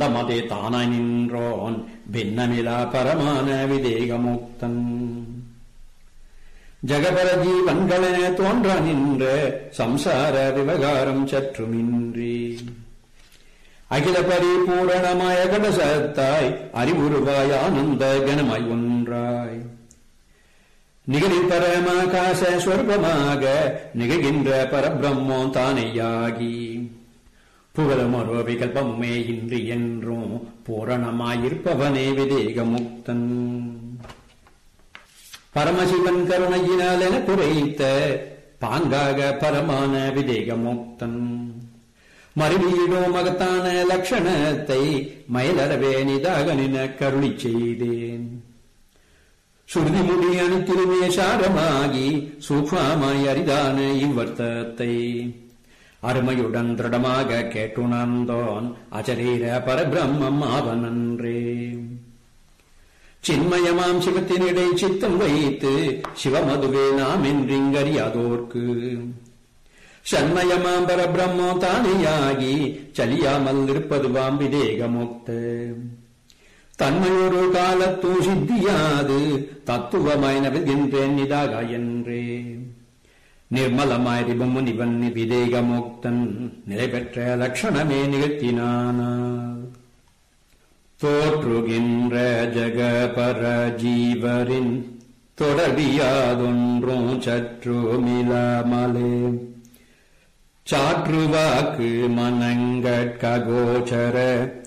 அந்தமதே தானாய் நின்றோன் பின்னமிலா பரமான விதேகமுக்தன் ஜகபர ஜீவன்களென தோன்ற நின்ற சம்சார விவகாரம் சற்றுமின்றி அகில பரிபூரணமாய கடசத்தாய் அறிவுருவாய் ஆனந்த கனமாய் ஒன்றாய் நிகழில் பரமாகாச ஸ்வரூபமாக நிகழ்கின்ற பரபிரம்மோ தானேயாகி புகழும் ஒரு விகல்பமுமே இன்றி என்றும் பூரணமாயிருப்பவனே விதேகமுக்தன் பரமசிவன் கருணையினால் என குறைத்த பாங்காக பரமான விதேகமுக்தன் மறுவீடோ மகத்தான லட்சணத்தை மயிலறவே நிதாக நின கருளி செய்தேன் சுருதி முடி அணித்திலுமே சாரமாகி சூக்ஷ்மாய் அரிதான இவ்வர்த்தத்தை அருமையுடன் திருடமாக கேட்டுணர்ந்தோன் அச்சரீர பரபிரம்மம் ஆவனன்றே சின்மயமாம் சிவத்தினிடை சித்தம் வைத்து சிவமதுவே நாம் என்றிங்கறியாதோர்க்கு சண்மயமாம் பரபிரம்மோ தானேயாகி சலியாமல் இருப்பதுவாம் விதேகமுக்த தன்மையொரு காலத்தூ சித்தியாது தத்துவமாய் நவிழ்கின்றேன் நிதாக என்றே நிர்மலமாய் ரிபமுனிவன் விதேகமுக்தன் நிலை பெற்ற லட்சணமே நிகழ்த்தினானால் தோற்றுகின்ற ஜகபர ஜீவரின் தொடர்பியாதொன்றும் சற்றுமிலாமலே சாற்றுவாக்கு மனங்கட்கோச்சர